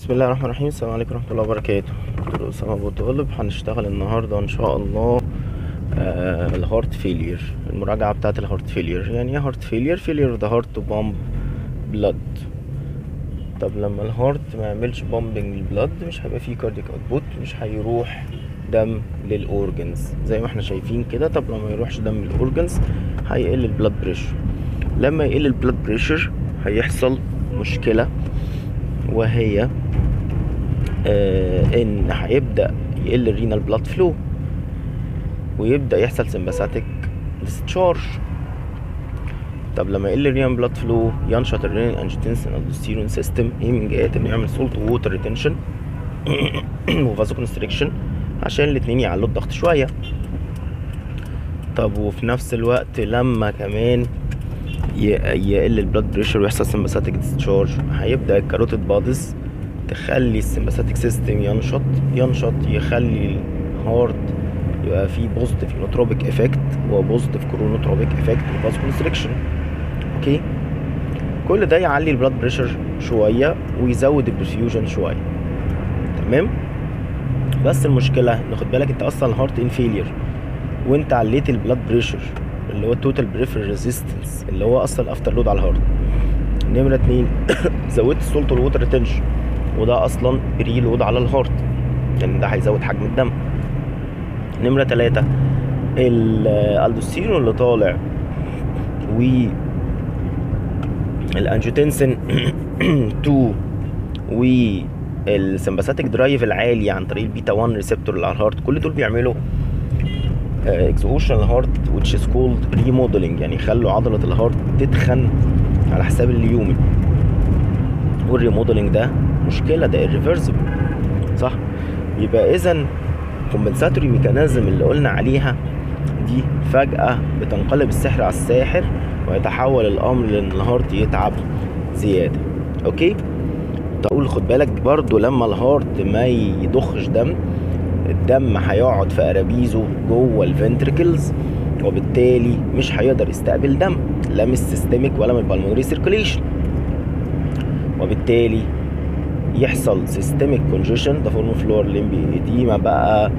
بسم الله الرحمن الرحيم السلام عليكم ورحمة الله وبركاته دكتور أسامة أبو طالب هنشتغل النهاردة إن شاء الله آه الهارت فيلير المراجعة بتاعة الهارت فيلير يعني ايه هارت فيلير فيلير ذا هارت تو بامب بلاد طب لما الهارت ما يعملش بامبنج للبلاد مش هيبقى فيه كاردياك اوتبوت مش هيروح دم للاورجنز زي ما احنا شايفين كده طب لما يروحش دم للاورجنز هيقل البلاد بريشر لما يقل البلاد بريشر هيحصل مشكلة وهي آه ان هيبدا يقل الرينال بلاد فلو ويبدا يحصل سمباثيك ديسشارج طب لما يقل الرينال بلاد فلو ينشط الرينال انجيوتنسين الدوستيرون سيستم ايه من جهات انه يعمل سولت ووتر ريتنشن وفازو كونستريكشن عشان الاتنين يعلوا الضغط شويه طب وفي نفس الوقت لما كمان يقل البلاد بريشر ويحصل سمباثيك ديسشارج هيبدا الكاروتيد بادز تخلي السمباثيك سيستم ينشط ينشط يخلي الهارت يبقى فيه بوزيتيف يونوتروبيك افكت وبوزيتيف كرونوتروبيك افكت وفاز كونستريكشن اوكي كل ده يعلي البلاد بريشر شويه ويزود البرفيوجن شويه تمام بس المشكله ناخد بالك انت اصلا الهارت ان فيلير وانت عليت البلاد بريشر اللي هو التوتال بريفر ريزيستنس اللي هو اصلا افتر لود على الهارت نمرة اتنين زودت السولت والوتر ريتنشن وده اصلا بري لود على الهارت يعني ده هيزود حجم الدم نمرة تلاتة الالدوستيرون اللي طالع و الانجيوتنسين 2 والسمباثيك درايف العالي عن طريق البيتا 1 ريسبتور اللي على الهارت كل دول بيعملوا اكزوشن الهارت which is called remodeling يعني يخلوا عضلة الهارت تتخن على حساب اليومن والريموديلنج ده مشكلة ده irreversible صح يبقى اذا كومبنساتوري ميكانيزم اللي قلنا عليها دي فجأة بتنقلب السحر على الساحر ويتحول الامر لان الهارت يتعب زيادة اوكي تقول خد بالك برضو لما الهارت ما يضخش دم الدم هيقعد في ارابيزه جوه الفنتركلز وبالتالي مش هيقدر يستقبل دم لا من السيستميك ولا من البلمونري سيركوليشن وبالتالي يحصل سيستميك كونجيشن ده فورم فلور ليمبي اديما بقى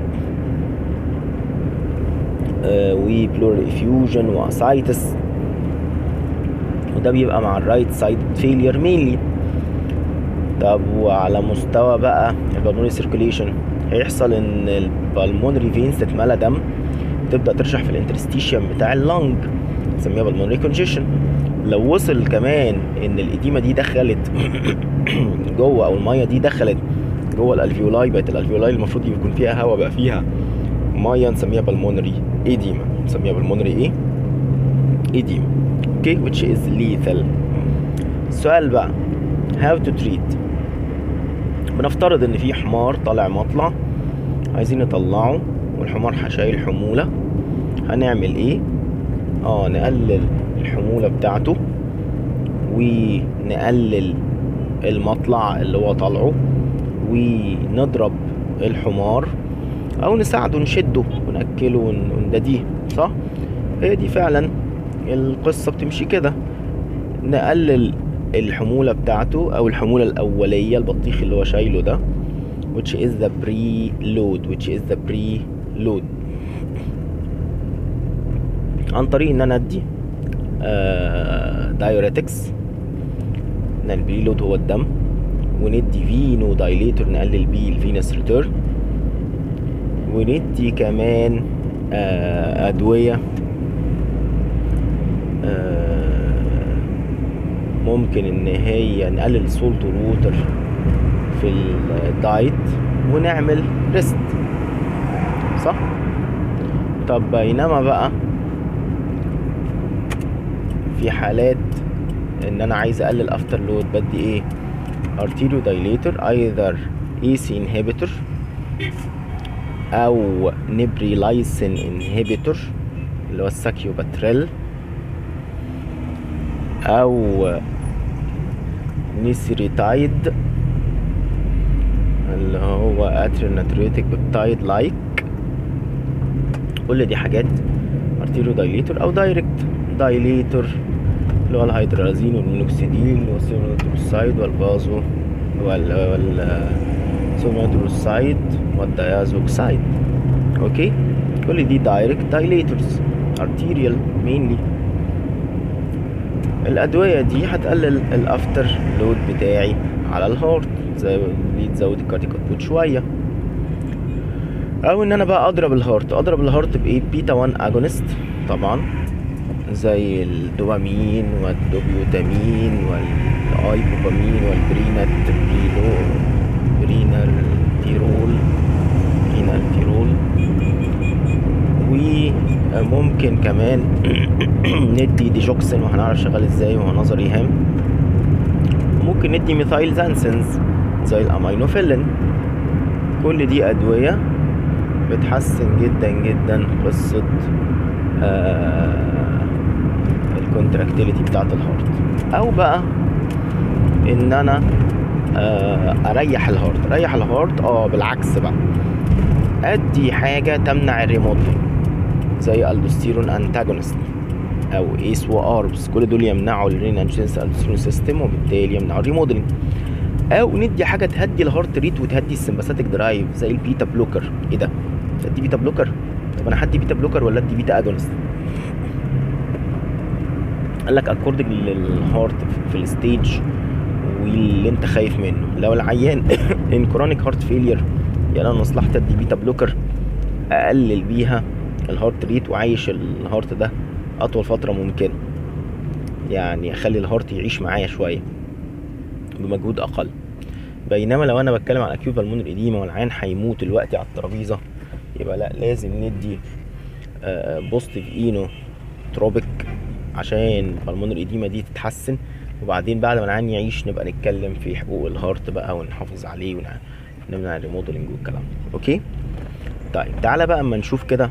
آه وبلور افيوجن واسايتس وده بيبقى مع الرايت سايد فيلير مينلي طب وعلى مستوى بقى البلمونري سيركوليشن هيحصل ان البلمونري فينز تتملى دم تبدا ترشح في الانترستيشيوم بتاع اللنج نسميها بالمونري كونجيشن لو وصل كمان ان الاديمه دي دخلت جوه او الميه دي دخلت جوه الالفيولاي بقت الالفيولاي المفروض يكون فيها هواء بقى فيها ميه نسميها بالمونري ايديما نسميها بالمونري ايه ايديما اوكي which is lethal السؤال بقى how to treat بنفترض ان في حمار طالع مطلع عايزين نطلعه والحمار شايل حمولة هنعمل ايه اه نقلل الحمولة بتاعته ونقلل المطلع اللي هو طالعه ونضرب الحمار او نساعده نشده ونأكله وندديه صح هي دي فعلا القصة بتمشي كده نقلل الحمولة بتاعته أو الحمولة الأولية البطيخ اللي هو شايله ده which is the preload which is the preload عن طريق إن أنا أدي دايوريتكس إن البريلود هو الدم وندي فينو دايليتور نقلل بيه الفينس ريتيرن وندي كمان آه أدوية آه ممكن ان هي نقلل السولت والووتر في الدايت ونعمل ريست صح طب بينما بقى في حالات ان انا عايز اقلل افتر لود بدي ايه ارتيريو دايليتور ايذر ايسي انهبيتور او نبريلايسين انهبيتور اللي هو الساكيوباتريل او نيسيريتايد اللي هو اتريناتريتك بيبتايد لايك كل دي حاجات ارتيريو دايليتور او دايركت دايليتور اللي هو الهيدرازين والمينوكسيديل والسيرونوتروسايد والبازو وال وال سوماتروسايد والديازوكسايد اوكي كل دي دايركت دايليتورز ارتيريال مينلي الادويه دي هتقلل الافتر لود بتاعي على الهارت زي اللي تزود الكارديك اوتبوت شويه او ان انا بقى اضرب الهارت اضرب الهارت بايه بيتا 1 اجونست طبعا زي الدوبامين والدوبيوتامين والايبوبامين والبرينات برينو برينال تيرول برينال تيرول وممكن كمان ندي ديجوكسين وهنعرف شغال ازاي وهو نظري هام ممكن ندي ميثايل زانسنز زي الامينوفيلين كل دي ادويه بتحسن جدا جدا قصه آه الكونتراكتيليتي بتاعت الهارت او بقى ان انا آه اريح الهارت اريح الهارت اه بالعكس بقى ادي حاجه تمنع الريموديلنج زي الدوستيرون انتاجونست او ايس واربس كل دول يمنعوا الرين انجينس الدوستيرون سيستم وبالتالي يمنعوا الريموديلنج او ندي حاجه تهدي الهارت ريت وتهدي السمباثيك درايف زي البيتا بلوكر ايه ده ادي بيتا بلوكر طب انا هدي بيتا بلوكر ولا ادي بيتا اجونست قال لك اكوردنج للهارت في الستيج واللي انت خايف منه لو العيان ان كرونيك هارت فيلير يعني انا مصلحتي ادي بيتا بلوكر اقلل بيها الهارت ريت وعايش الهارت ده اطول فتره ممكنه يعني اخلي الهارت يعيش معايا شويه بمجهود اقل بينما لو انا بتكلم عن اكيوب بالمونري اديما والعيان هيموت دلوقتي على الترابيزه يبقى لا لازم ندي بوستيف اينو تروبيك عشان بالمونري اديما دي تتحسن وبعدين بعد ما العيان يعيش نبقى نتكلم في حقوق الهارت بقى ونحافظ عليه ونمنع الريموديلنج والكلام ده اوكي طيب تعالى بقى اما نشوف كده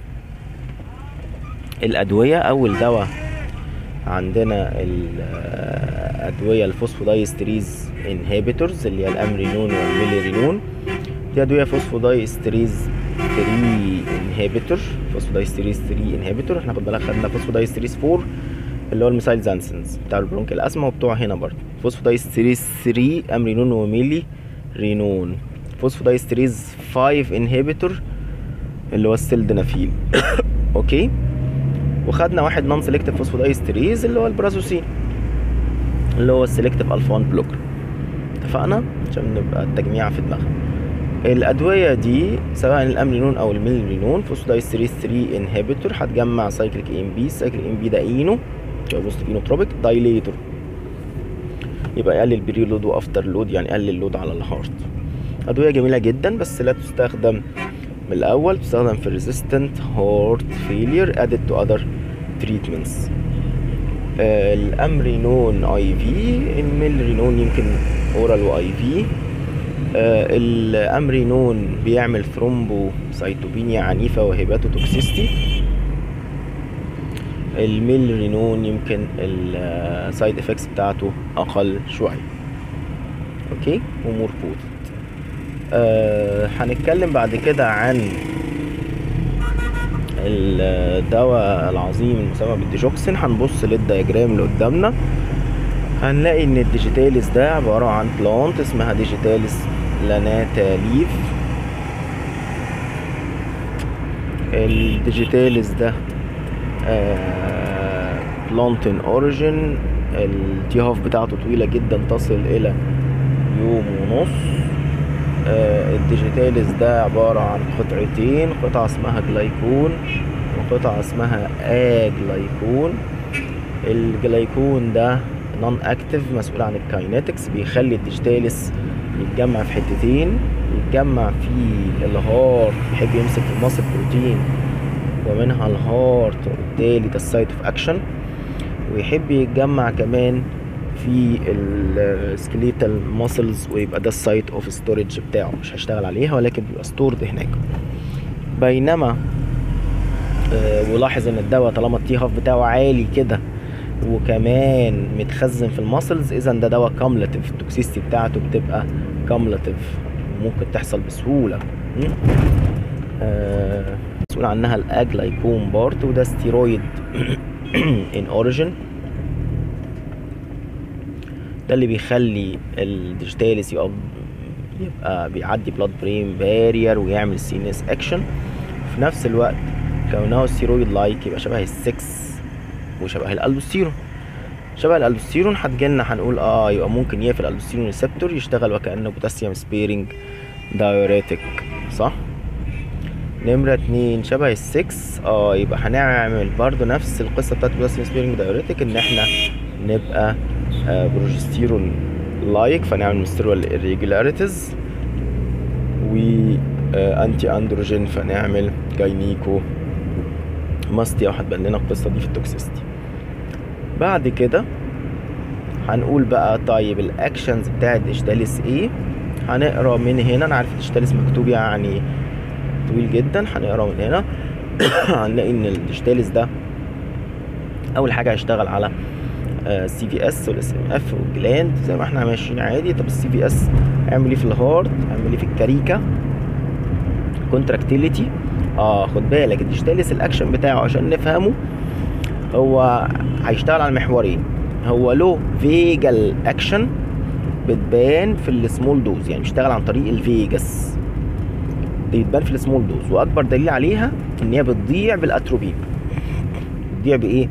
الادويه اول دواء عندنا الادويه الفوسفودايستريز انهبيتورز اللي هي الامرينون والميليرينون دي ادويه فوسفودايستريز 3 انهبيتور فوسفودايستريز 3 انهبيتور احنا خد بالك خدنا فوسفودايستريز 4 اللي هو الميثايل زانسنز بتاع البرونكيال اسما وبتوع هنا برضه فوسفودايستريز 3 امرينون وميلي رينون فوسفودايستريز 5 انهبيتور اللي هو السلدنافيل اوكي وخدنا واحد نون سيلكتيف فوسفودايستريز اللي هو البرازوسين اللي هو السيلكتيف الفا 1 بلوكر اتفقنا عشان نبقى التجميع في دماغنا الادويه دي سواء الامرينون او الميلرينون فوسفودايستريز 3 انهبيتور هتجمع سايكليك ام بي سايكليك ام بي ده اينو بوست اينوتروبيك دايليتور يبقى يقلل بري لود وافتر لود يعني يقلل اللود على الهارت ادويه جميله جدا بس لا تستخدم من الاول تستخدم في resistant heart failure added to other treatments آه الامرينون اي في الميلرينون يمكن اورال واي في آه الامرينون بيعمل ثرومبو سايتوبينيا عنيفه وهيباتوتوكسيستي الميلرينون يمكن السايد افكتس بتاعته اقل شويه اوكي ومور بوتنت آه هنتكلم بعد كده عن الدواء العظيم المسمى بالديجوكسين هنبص للدياجرام اللي قدامنا هنلاقي ان الديجيتاليس ده عبارة عن بلانت اسمها ديجيتاليس لاناتا ليف الديجيتاليس ده بلانت ان اوريجين التيهاف بتاعته طويلة جدا تصل الى يوم ونص آه الديجيتاليس ده عبارة عن قطعتين قطعة اسمها جلايكون وقطعة اسمها اجلايكون الجلايكون ده نون اكتف مسؤول عن الكاينetics بيخلي الديجيتاليس يتجمع في حتتين يتجمع في الهارت يحب يمسك في المصل بروتين ومنها الهارت وبالتالي ده السايت اوف اكشن ويحب يتجمع كمان في السكليتال ماسلز ويبقى ده السايت اوف ستورج بتاعه مش هشتغل عليها ولكن بيبقى ستورد هناك بينما آه ولاحظ ان الدواء طالما التي هاف بتاعه عالي كده وكمان متخزن في الماسلز اذا ده دواء كاملاتيف التوكسيستي بتاعته بتبقى كاملاتيف ممكن تحصل بسهوله آه مسؤول عنها الاجلايكوم بارت وده ستيرويد ان اوريجين ده اللي بيخلي الديجيتاليس يبقى يبقى بيعدي بلاد برين بارير ويعمل سينس اكشن في نفس الوقت كونه ستيرويد لايك يبقى شبه السكس وشبه الالبوستيرون شبه الالبوستيرون هتجيلنا هنقول اه يبقى ممكن يقفل الالبوستيرون ريسبتور يشتغل وكانه بوتاسيوم سبيرنج دايوريتك صح نمرة اتنين شبه السكس اه يبقى هنعمل برضو نفس القصة بتاعت بوتاسيوم سبيرنج دايوريتك ان احنا نبقى آه بروجستيرون لايك فنعمل مستروال irregularities و انتي اندروجين فنعمل جاينيكو ماستيا وهتبان لنا القصة دي في التوكسيستي بعد كده هنقول بقى طيب الاكشنز بتاعت ديجيتاليس ايه هنقرا من هنا انا عارف ديجيتاليس مكتوب يعني طويل جدا هنقرا من هنا هنلاقي ان الديجيتاليس ده اول حاجه هيشتغل على السي في اس والاس ام اف والجلاند زي ما احنا ماشيين عادي طب السي في اس هيعمل ايه في الهارت هيعمل ايه في الكاريكا كونتراكتيليتي اه خد بالك الديجيتاليس الاكشن بتاعه عشان نفهمه هو هيشتغل على محورين هو له فيجال اكشن بتبان في السمول دوز يعني بيشتغل عن طريق الفيجاس دي بتبان في السمول دوز واكبر دليل عليها ان هي بتضيع بالاتروبين بتضيع بايه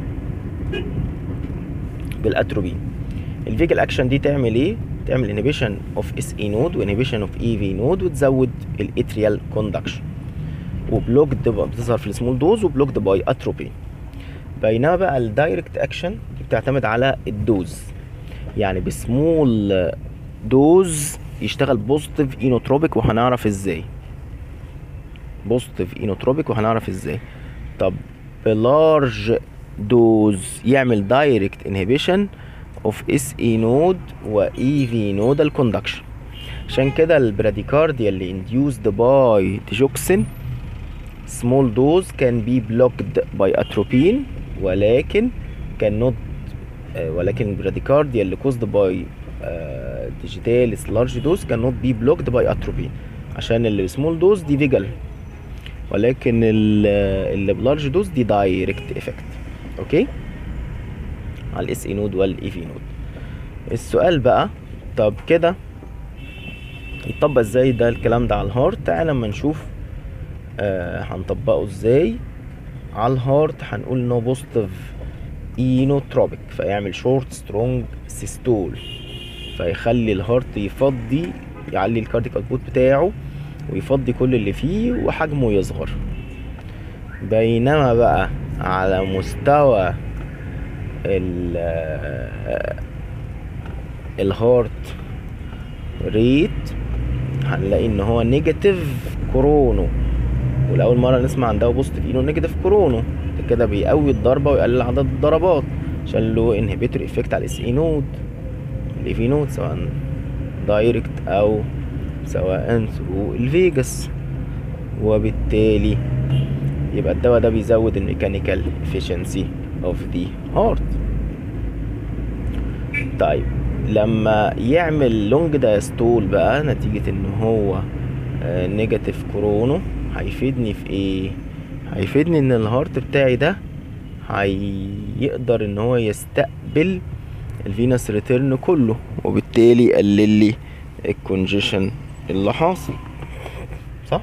بالاتروبين الفيجال اكشن دي تعمل ايه تعمل انهبيشن اوف اس اي نود وانهبيشن اوف اي في نود وتزود الاتريال كوندكشن وبلوكد بتظهر في السمول دوز وبلوكد باي اتروبين بينما بقى الدايركت اكشن بتعتمد على الدوز يعني بسمول دوز يشتغل بوزيتيف اينوتروبيك وهنعرف ازاي بوزيتيف اينوتروبيك وهنعرف ازاي طب بلارج دوز يعمل دايركت انهبيشن اوف اس اي نود واي في نودال كوندكشن عشان كده البراديكارديا اللي induced by digoxin small dose can be blocked by atropine ولكن cannot آه، ولكن البراديكارديا اللي caused by digitalis large dose cannot be blocked by atropine عشان اللي سمول دوز دي فيجل ولكن ال- اللي بلارج دوز دي دايركت افكت اوكي على الاس اي نود والاي في نود السؤال بقى طب كده يطبق ازاي ده الكلام ده على الهارت تعال لما نشوف آه هنطبقه ازاي على الهارت هنقول نو بوزيتيف اينوتروبيك فيعمل شورت سترونج سيستول فيخلي الهارت يفضي يعلي الكارديك اوتبوت بتاعه ويفضي كل اللي فيه وحجمه يصغر بينما بقى على مستوى ال الهارت ريت هنلاقي ان هو نيجاتيف كورونو ولاول مره نسمع عن ده بوزيتيف اينو نيجاتيف كورونو ده كده بيقوي الضربه ويقلل عدد الضربات عشان له انهبيتور افكت على الاس اي نود الاي في نود سواء دايركت او سواء ثرو الفيجاس وبالتالي يبقى الدواء ده بيزود الميكانيكال efficiency of the heart طيب لما يعمل لونج دايستول بقى نتيجة ان هو نيجاتيف كورونو هيفيدني في ايه هيفيدني ان الهارت بتاعي ده هيقدر ان هو يستقبل الفينس ريتيرن كله وبالتالي يقلل لي الكونجيشن اللي حاصل صح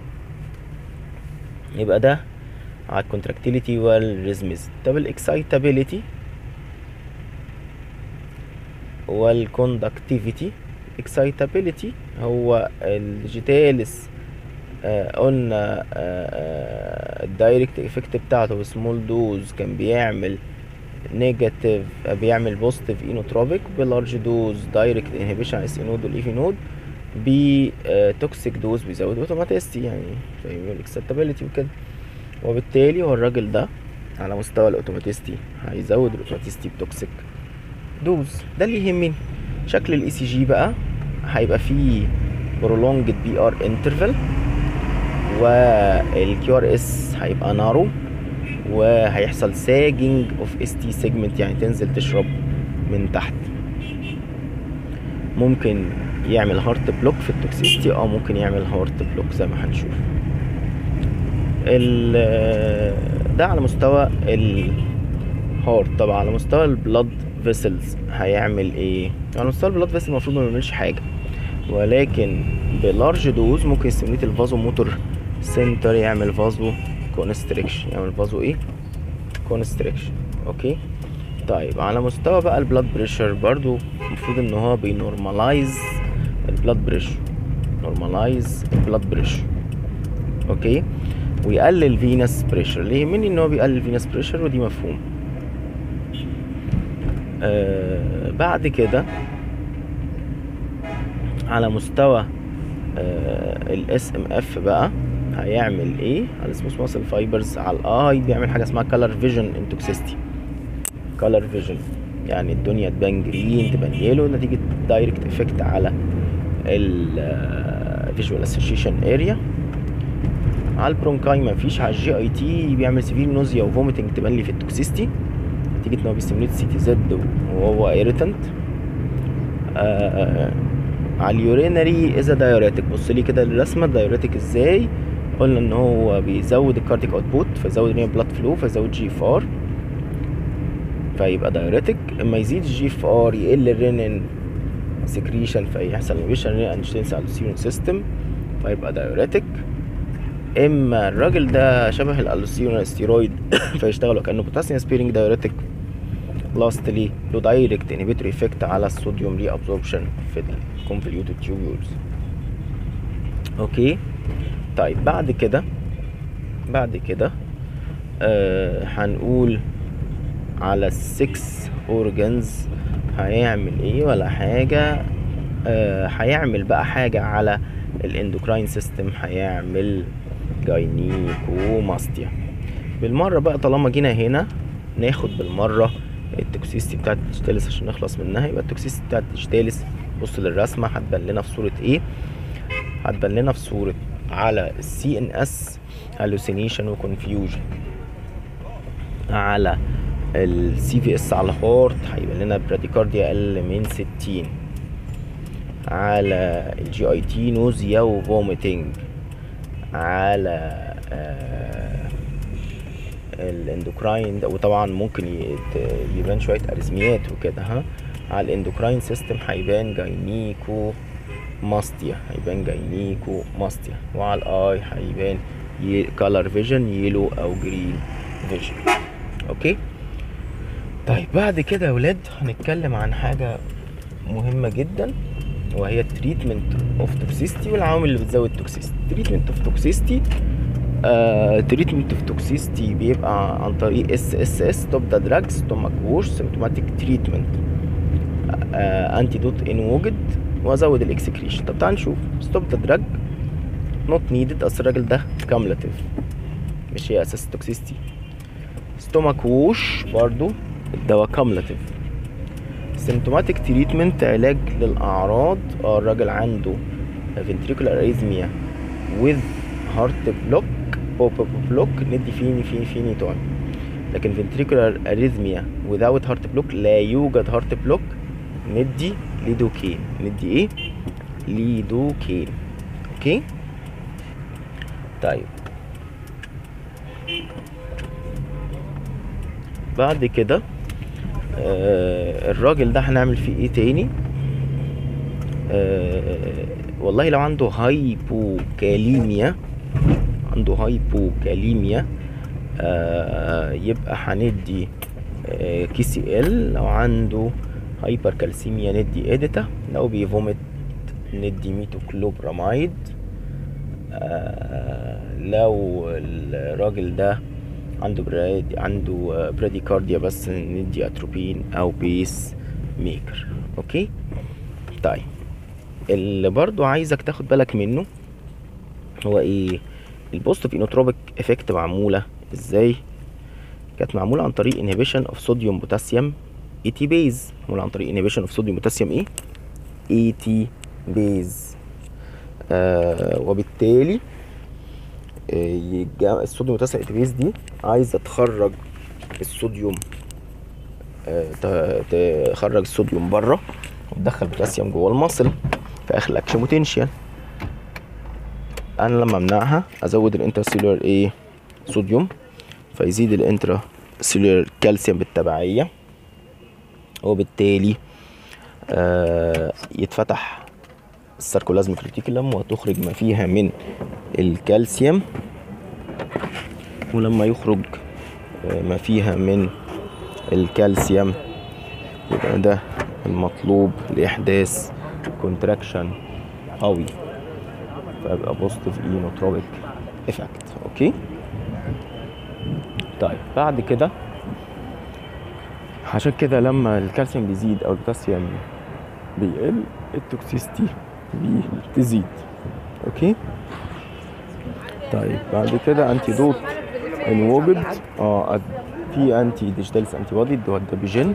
يبقى ده على الكونتراكتيليتي والريزمز طب الاكسايتابيليتي والكوندكتيفيتي اكسايتابيليتي هو الجيتالس آه قلنا آه الدايركت افكت بتاعته بسمول دوز كان بيعمل نيجاتيف بيعمل بوزيتيف اينوتروبيك بلارج دوز دايركت انهبيشن اس نود والايفي نود بتوكسيك دوز بيزود اوتوماتيستي يعني فاهمين الاكسبتابيلتي وكده وبالتالي هو الراجل ده على مستوى الاوتوماتيستي هيزود الاوتوماتيستي بتوكسيك دوز ده اللي يهمني شكل الاي سي جي بقى هيبقى فيه prolonged بي ار انترفال والكيو ار اس هيبقى نارو وهيحصل ساجنج اوف اس تي سيجمنت يعني تنزل تشرب من تحت ممكن يعمل هارت بلوك في التوكسيستي اه ممكن يعمل هارت بلوك زي ما هنشوف ال- ده على مستوى الهارت طبعا على مستوى البلد فيسلز هيعمل ايه على مستوى البلاد فيسل المفروض ما يعملش حاجه ولكن بلارج دوز ممكن يستميت الفازو موتور سنتر يعمل فازو كونستريكشن يعمل فازو ايه كونستريكشن اوكي طيب على مستوى بقى البلاد بريشر برضو المفروض ان هو بينورماليز البلاد بريشر نورماليز البلاد بريشر اوكي ويقلل فينس بريشر اللي يهمني ان هو بيقلل فينس بريشر ودي مفهوم آه بعد كده على مستوى الاس ام اف بقى هيعمل ايه على سموث ماسل فايبرز على الاي بيعمل حاجه اسمها كلر فيجن انتوكسيستي كلر فيجن يعني الدنيا تبان جرين تبان يلو نتيجه دايركت افكت على الفيجوال اسوشيشن اريا على البرونكاي مفيش على الجي اي تي بيعمل سيفير نوزيا وفوميتنج تبان لي في التوكسيستي نتيجه ان هو بيستمريت سي تي زد وهو ايريتنت آه على اليورينري اذا دايوريتك بص لي كده الرسمه الدايوريتك ازاي قلنا ان هو بيزود الكارديك اوتبوت فيزود الرينال بلاد فلو فيزود جي اف ار فيبقى دايوريتك اما يزيد الجي اف ار يقل الرينين سكريشن فيحصل انيبيشن رينال انشتنس الوسيون سيستم فيبقى دايوريتك اما الراجل ده شبه الالوسيون ستيرويد فيشتغل كانه بوتاسيوم سبيرنج دايوريتك لاستلي له دايركت انهبيتوري افكت على الصوديوم ري ابزوربشن في الكونفوليوتد تيوبولز اوكي طيب بعد كده بعد كده آه هنقول على السكس اورجانز هيعمل ايه ولا حاجة آه هيعمل بقى حاجة على الاندوكراين سيستم هيعمل جاينيكوماستيا بالمرة بقى طالما جينا هنا ناخد بالمرة التوكسيستي بتاعت الديجيتاليس عشان نخلص منها يبقى التوكسيستي بتاعت الديجيتاليس بص للرسمة هتبان لنا في صورة ايه هتبان لنا في صورة على السي ان اس hallucination وكونفيوجن على السي في اس على الهارت هيبان لنا براديكارديا اقل من ستين على الجي اي تي نوزيا وفوميتنج على آه الاندوكراين وطبعا ممكن يبان شويه اريزميات وكده ها على الاندوكراين سيستم هيبان جاينيكو ماستيا هيبان جاينيكو ماستيا وعلى الاي هيبان كالر فيجن يلو او جرين فيجن اوكي طيب بعد كده يا ولاد هنتكلم عن حاجه مهمه جدا وهي التريتمنت اوف توكسيستي والعوامل اللي بتزود توكسيستي تريتمنت اوف توكسيستي تريتمنت اوف توكسيستي بيبقى عن طريق اس اس اس ستوب ذا دراج ستومك ووش سيمتوماتيك تريتمنت انتي دوت ان وجد وازود الاكسكريشن طب تعال نشوف ستوب ذا دراج نوت نيدد اصل الراجل ده كاملاتيف مش هي اساس التوكسيستي ستومك ووش برضو الدواء كاملاتيف سيمتوماتيك تريتمنت علاج للاعراض اه الراجل عنده ventricular arrhythmia with heart block بوب بوب بلوك ندي فيني فيني فيني تون لكن ventricular arrhythmia without heart block لا يوجد heart block ندي ليدوكين ندي ايه ليدوكين اوكي طيب بعد كده آه الراجل ده هنعمل فيه ايه تاني آه والله لو عنده هايبوكاليميا عنده هايبوكاليميا آه يبقى هندي آه كي سي ال لو عنده هايبر كالسيميا ندي اديتا لو بيفومت ندي ميتوكلوبراميد آه لو الراجل ده عنده برادي عنده براديكارديا بس ندي اتروبين او بيس ميكر اوكي طيب اللي برضو عايزك تاخد بالك منه هو ايه البوزيتيف انوتروبيك افكت معموله ازاي كانت معموله عن طريق انهبيشن اوف صوديوم بوتاسيوم اي تي بيز معموله عن طريق انهبيشن اوف صوديوم بوتاسيوم ايه اي تي بيز آه وبالتالي آه الصوديوم بوتاسيوم اي تي بيز دي عايزه تخرج الصوديوم آه تخرج الصوديوم بره وتدخل بوتاسيوم جوه المصل فاخر اكشن بوتنشال انا لما امنعها ازود الانترسيلولر ايه صوديوم فيزيد الانترا سيلولر كالسيوم بالتبعيه وبالتالي آه، يتفتح السيركولازميك ريتيكولم وتخرج ما فيها من الكالسيوم ولما يخرج آه، ما فيها من الكالسيوم يبقى ده المطلوب لإحداث كونتراكشن قوي فيبقى بوزيتيف اينوتروبيك افكت اوكي طيب بعد كده عشان كده لما الكالسيوم بيزيد او البوتاسيوم بيقل التوكسيستي بتزيد اوكي طيب بعد كده انتي دوت انوجد اه في انتي ديجيتالس انتي بودي اللي هو الدابيجين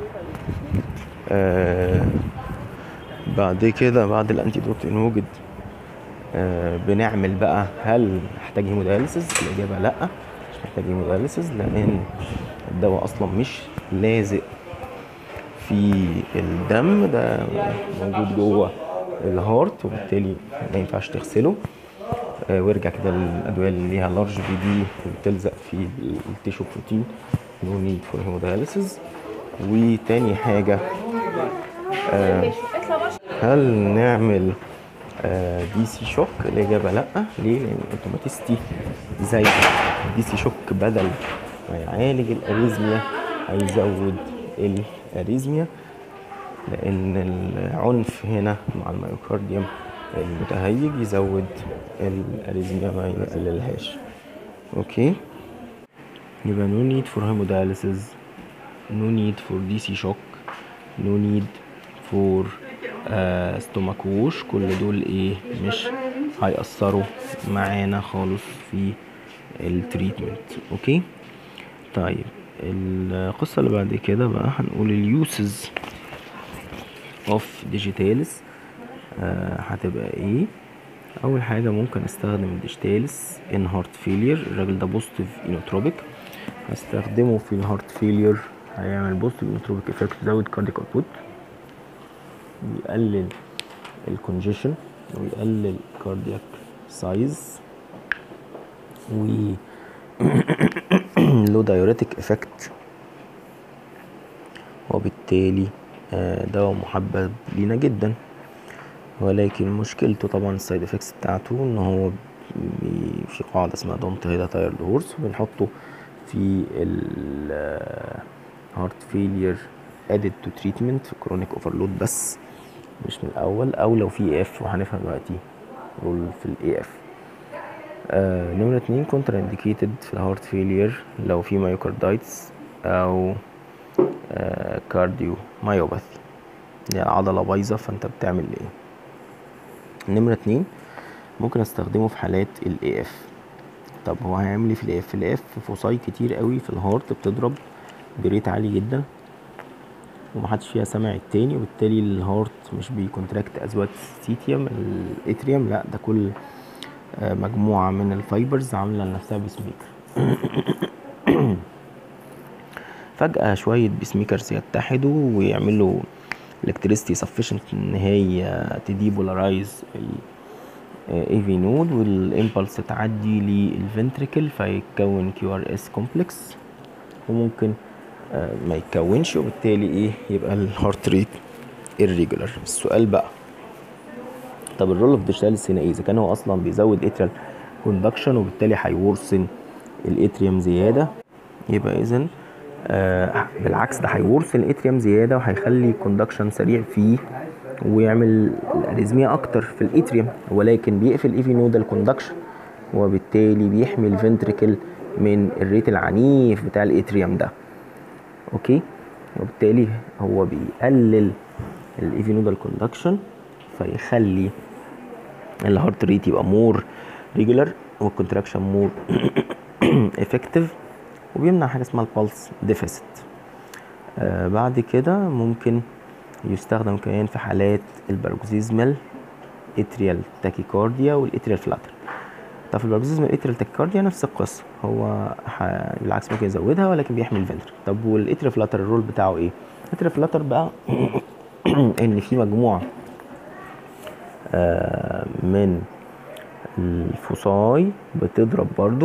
آه بعد كده بعد الانتي دوت انوجد آه بنعمل بقى هل محتاج هيمودياليسيس الاجابه لا مش محتاج هيمودياليسيس لان الدواء اصلا مش لازق في الدم ده موجود جوه الهارت وبالتالي ما ينفعش تغسله آه، وارجع كده للادويه اللي ليها لارج في دي وبتلزق في التيشو بروتين نو نيد فور هيمودياليسيس وتاني حاجه آه، هل نعمل دي سي شوك الاجابه لا ليه لان اوتوماتيستي زي دي سي شوك بدل ما يعالج الاريزميا هيزود الاريزميا لان العنف هنا مع الميوكارديوم المتهيج يزود الاريزميا ما يقللهاش اوكي يبقى no need for hemodialysis no need for DC shock no need for آه stomach wash كل دول ايه مش هيأثروا معانا خالص في التريتمنت اوكي طيب القصة اللي بعد كده بقى هنقول اليوسز اوف ديجيتالس هتبقى ايه اول حاجة ممكن استخدم الديجيتالس ان هارت فيلير الراجل ده بوزيتيف انوتروبيك هستخدمه في الهارت فيلير هيعمل بوزيتيف انوتروبيك افكت يزود كارديك اوتبوت ويقلل الكونجيشن ويقلل كاردياك سايز و له دايوريتك افكت وبالتالي آه، دواء محبب لينا جدا ولكن مشكلته طبعا السايد افكتس بتاعته ان هو بي- في قاعدة اسمها دونت هيدا تاير هورس وبنحطه في ال هارت فيلير ادد تو تريتمنت في كرونيك اوفرلود بس مش من الاول او لو في اي اف وهنفهم دلوقتي رول في الاي اف آه نمرة اتنين كونتر انديكيتد في الهارت فيلير لو في مايوكاردايتس او آه كارديو مايوباثي يعني عضلة بايظة فانت بتعمل ايه نمرة اتنين ممكن استخدمه في حالات الاي اف طب هو هيعمل ايه في الاي اف الاي اف فصاي كتير قوي في الهارت بتضرب بريت عالي جدا ومحدش فيها سامع التاني وبالتالي الهارت مش بيكونتراكت ازواج سيتيوم الاتريوم لا ده كل آه، مجموعة من الفايبرز عاملة لنفسها بيسميكر فجأة شوية بيسميكرز يتحدوا ويعملوا electricity sufficient ان هي تديبولارايز الاي في نود والامبلس تعدي للفنتريكل فيتكون كيو ار اس كومبلكس وممكن آه، ما يتكونش وبالتالي ايه يبقى الهارت ريت irregular السؤال بقى طب الرول اوف ديجيتالس هنا ايه اذا كان هو اصلا بيزود اتريال كوندكشن وبالتالي هيورسن الاتريوم زياده يبقى اذا آه بالعكس ده هيورث الاتريوم زياده وهيخلي كوندكشن سريع فيه ويعمل الاريزميا اكتر في الاتريوم ولكن بيقفل ايفي نودال كوندكشن وبالتالي بيحمي الفنتريكل من الريت العنيف بتاع الاتريوم ده اوكي وبالتالي هو بيقلل الايفي نودال كوندكشن فيخلي الهارت ريت يبقى مور ريجولار والكونتراكشن مور افكتيف وبيمنع حاجه اسمها البلس ديفيسيت آه بعد كده ممكن يستخدم كمان في حالات الباركوزيزمال اتريال تاكيكارديا والاتريال فلاتر طب في الباركوزيزمال اتريال تاكيكارديا نفس القصه هو ح... بالعكس ممكن يزودها ولكن بيحمي الفنتر طب والاتريال فلاتر الرول بتاعه ايه الاتريال فلاتر بقى ان في مجموعه آه من الفصاي بتضرب برضو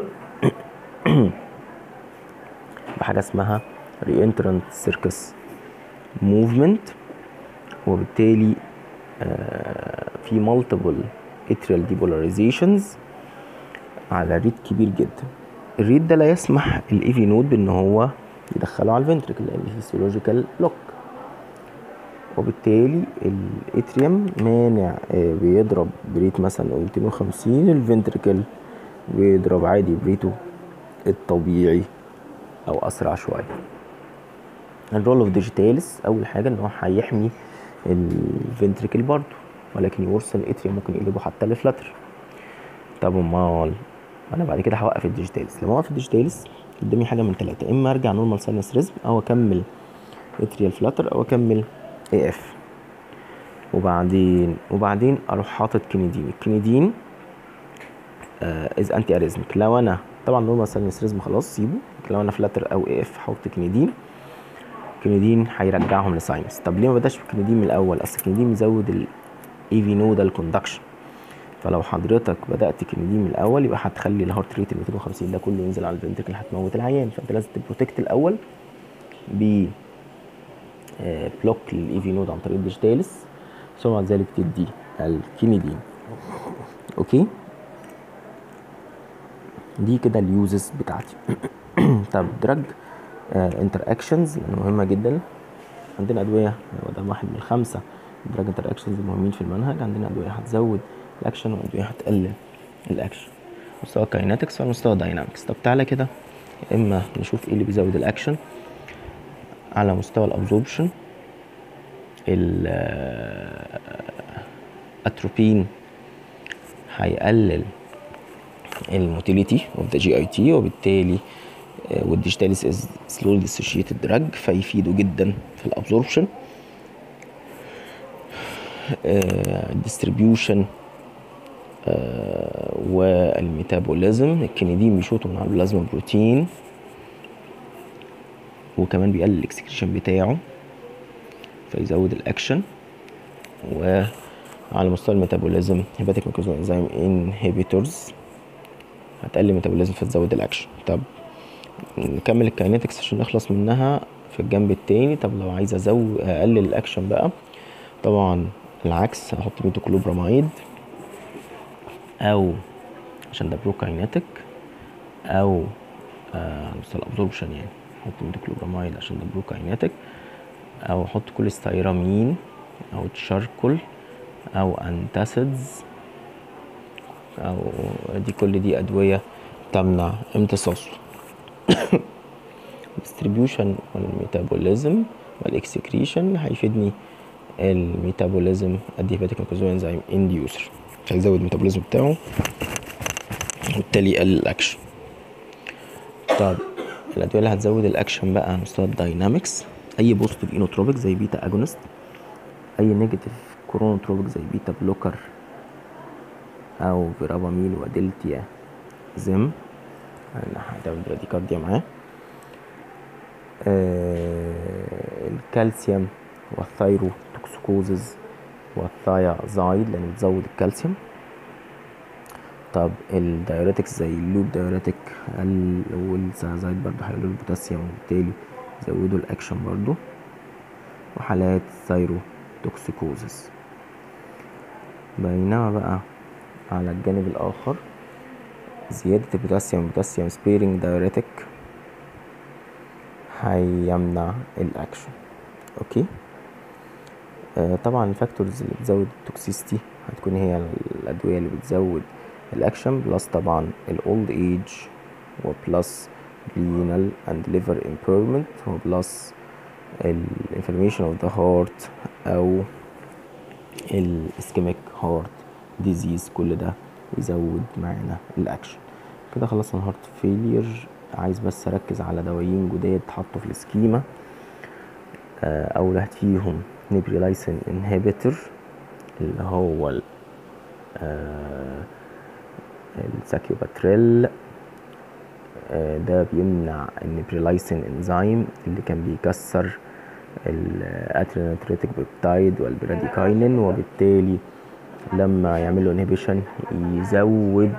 بحاجه اسمها رينترنت سيركس موفمنت وبالتالي آه، في مالتيبل اتريال depolarizations على ريت كبير جدا الريت ده لا يسمح الايفي نود بان هو يدخله على الفنتركل لان في فيسيولوجيكال لوك وبالتالي الاتريوم مانع آه، بيضرب بريت مثلا 250 الفنتركل بيضرب عادي بريته الطبيعي او اسرع شويه الرول اوف ديجيتالس اول حاجه ان هو هيحمي الفنتركل برضه ولكن يوصل الاتريوم ممكن يقلبه حتى لفلاتر طب امال انا بعد كده هوقف الديجيتالس لما اوقف الديجيتالس قدامي حاجه من ثلاثه اما ارجع نورمال ساينس ريزم او اكمل اتريال فلاتر او اكمل اي اف وبعدين وبعدين اروح حاطط كينيدين الكينيدين از انتي اريزمك لو انا طبعا نورمال ساينس ريزم خلاص سيبه لو انا فلاتر او اي اف هحط كينيدين كينيدين هيرجعهم لساينس طب ليه ما بداش بالكينيدين من الاول اصل الكينيدين بيزود الاي في نودال كوندكشن فلو حضرتك بدات كينيدين من الاول يبقى هتخلي الهارت ريت ال 250 ده كله ينزل على الفنتركل هتموت العيان فانت لازم تبروتكت الاول ب بلوك للاي في نود عن طريق الديجيتالس ثم بعد ذلك تدي الكينيدين اوكي دي كده اليوزز بتاعتي طب دراج انتر اكشنز مهمه جدا عندنا ادويه وده واحد من الخمسه دراج انتر اكشنز المهمين في المنهج عندنا ادويه هتزود الاكشن وادويه هتقلل الاكشن مستوى كايناتكس ومستوى داينامكس طب تعالى كده اما نشوف ايه اللي بيزود الاكشن على مستوى الابزوربشن الاتروبين هيقلل الموتيليتي اوف ذا جي اي تي وبالتالي والديجيتاليس از سلولي ديسوشيتد دراج فيفيدوا جدا في الابزوربشن الديستريبيوشن والميتابوليزم الكندين بيشوطوا من على البلازما بروتين وكمان بيقلل الاكسكريشن بتاعه فيزود الاكشن وعلى مستوى الميتابوليزم هيباتيك ميكوزوم انزيم انهبيتورز هتقلل الميتابوليزم فتزود الاكشن طب نكمل الكاينetics عشان نخلص منها في الجنب التاني طب لو عايز ازود اقلل الاكشن بقى طبعا العكس هحط ميتوكلوبراميد او عشان ده بروكاينيتك او آه على مستوى الابزوربشن يعني احط ميتوكلوبراميد عشان ده بروكاينيتك او احط كوليستيرامين او تشاركول او انتاسيدز او دي كل دي ادويه تمنع امتصاصه الديستريبيوشن والميتابوليزم والاكسكريشن هيفيدني الميتابوليزم الديهباتيك ميكوزوم انزيم انديوسر هيزود الميتابوليزم بتاعه وبالتالي يقلل الاكشن طب الادويه اللي هتزود الاكشن بقى على مستوى الداينامكس اي بوزيتيف اينوتروبيك زي بيتا اجونست اي نيجاتيف كورونوتروبيك زي بيتا بلوكر او فيرابامين ودلتيا زم انا هتعمل براديكارديا معاه آه الكالسيوم والثايرو توكسيكوزز والثايازايد لان بتزود الكالسيوم طب الدايوريتكس زي اللوب دايوريتك والثايازايد برضو هيقللوا البوتاسيوم وبالتالي يزودوا الاكشن برضو وحالات ثايرو توكسيكوزز بينما بقى على الجانب الاخر زيادة البوتاسيوم بوتاسيوم سبيرنج دايوريتك هيمنع الاكشن اوكي آه طبعا الفاكتورز اللي بتزود التوكسيستي هتكون هي الادويه اللي بتزود الاكشن بلس طبعا الاولد ايج وبلس renal and liver impairment وبلس الانفلاميشن اوف ذا هارت او الاسكيميك هارت ديزيز كل ده يزود معانا الاكشن كده خلصنا الهارت فيلير عايز بس اركز على دوايين جداد اتحطوا في السكيما آه اول واحد فيهم نيبريلايسين انهبيتور اللي هو ال آه الساكيوباتريل آه ده بيمنع النيبريلايسين انزيم اللي كان بيكسر الاتريناتريتيك بيبتايد والبراديكاينين وبالتالي لما يعمل له انهبيشن يزود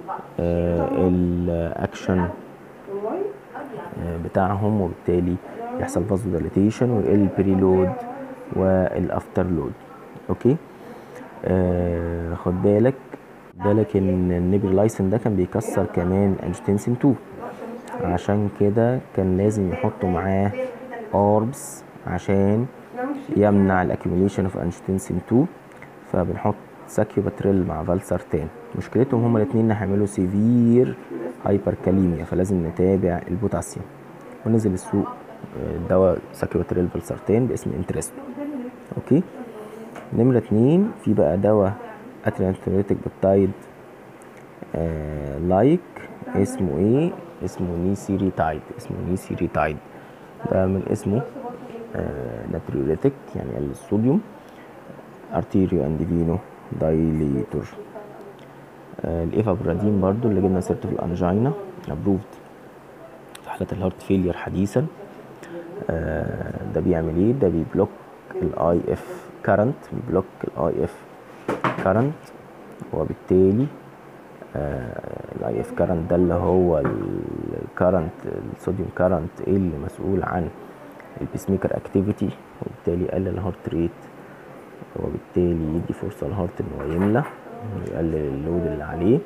آه الاكشن آه بتاعهم وبالتالي يحصل فازو ديليتيشن ويقل البريلود والافتر لود اوكي آه خد بالك بالك ان النيبرلايسين ده كان بيكسر كمان انجيوتنسين 2 عشان كده كان لازم يحطوا معاه اربس عشان يمنع الاكيوميليشن اوف انجيوتنسين 2 فبنحط ساكيوباتريل مع فالسارتان مشكلتهم هما الاثنين هيعملوا سيفير هايبركاليميا فلازم نتابع البوتاسيوم ونزل السوق دواء ساكيوباتريل فالسارتان باسم انترستو اوكي نمرة اتنين في بقى دواء اتريانتوليتيك بيبتايد آه لايك اسمه ايه اسمه نيسيريتايد اسمه نيسيريتايد ده من اسمه آه ناتريوليتيك يعني قلل الصوديوم ارتيريو اند فينو دايليتور آه الافابرادين برضو اللي جبنا سيرته في الانجينا ابروفد في حالات الهارت فيلير حديثا آه ده بيعمل ايه ده بيبلوك الاي اف كارنت بيبلوك الاي اف كارنت وبالتالي الاي اف كارنت ده اللي هو الكارنت الصوديوم كارنت اللي مسؤول عن البيسميكر اكتيفيتي وبالتالي يقلل الهارت ريت وبالتالي يدي فرصه للهارت ان هو يملى ويقلل اللود اللي عليه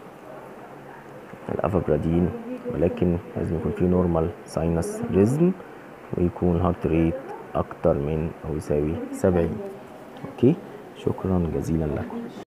الافابرادين ولكن لازم يكون في نورمال ساينس ريزم ويكون الهارت ريت اكتر من او يساوي 70 اوكي شكرا جزيلا لكم